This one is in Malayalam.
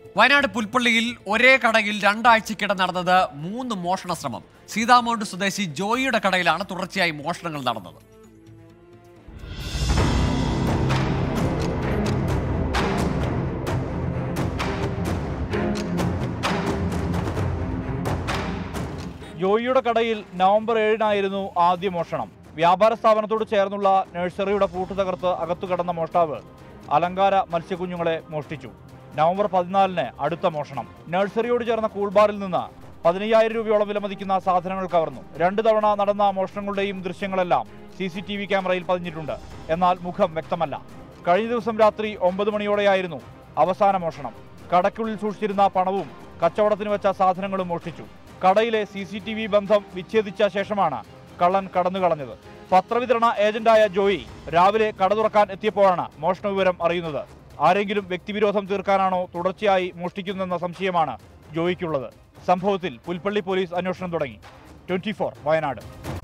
വയനാട് പുൽപ്പള്ളിയിൽ ഒരേ കടയിൽ രണ്ടാഴ്ചക്കിടെ നടന്നത് മൂന്ന് മോഷണ ശ്രമം സീതാമൗണ്ട് സ്വദേശി ജോയിയുടെ കടയിലാണ് തുടർച്ചയായി മോഷണങ്ങൾ നടന്നത് ജോയിയുടെ കടയിൽ നവംബർ ഏഴിനായിരുന്നു ആദ്യ മോഷണം വ്യാപാര സ്ഥാപനത്തോട് ചേർന്നുള്ള നഴ്സറിയുടെ പൂട്ട് തകർത്ത് അകത്തു കടന്ന മോഷ്ടാവ് അലങ്കാര മത്സ്യക്കുഞ്ഞുങ്ങളെ മോഷ്ടിച്ചു നവംബർ പതിനാലിന് അടുത്ത മോഷണം നഴ്സറിയോട് ചേർന്ന കൂൾബാറിൽ നിന്ന് പതിനയ്യായിരം രൂപയോളം വിലമതിക്കുന്ന സാധനങ്ങൾ കവർന്നു രണ്ടു തവണ നടന്ന മോഷണങ്ങളുടെയും ദൃശ്യങ്ങളെല്ലാം സി സി ടി വി ക്യാമറയിൽ പതിഞ്ഞിട്ടുണ്ട് എന്നാൽ മുഖം വ്യക്തമല്ല കഴിഞ്ഞ ദിവസം രാത്രി ഒമ്പത് മണിയോടെയായിരുന്നു അവസാന മോഷണം കടയ്ക്കുള്ളിൽ സൂക്ഷിച്ചിരുന്ന പണവും കച്ചവടത്തിന് വെച്ച സാധനങ്ങളും മോഷ്ടിച്ചു കടയിലെ സി സി ടി വി ബന്ധം വിച്ഛേദിച്ച ശേഷമാണ് കള്ളൻ കടന്നു കളഞ്ഞത് പത്രവിതരണ ഏജന്റായ ജോയി രാവിലെ കട തുറക്കാൻ എത്തിയപ്പോഴാണ് മോഷണ വിവരം അറിയുന്നത് ആരെങ്കിലും വ്യക്തിവിരോധം തീർക്കാനാണോ തുടർച്ചയായി മോഷ്ടിക്കുന്നതെന്ന സംശയമാണ് ജോയിക്കുള്ളത് സംഭവത്തിൽ പുൽപ്പള്ളി പോലീസ് അന്വേഷണം തുടങ്ങി ട്വന്റി വയനാട്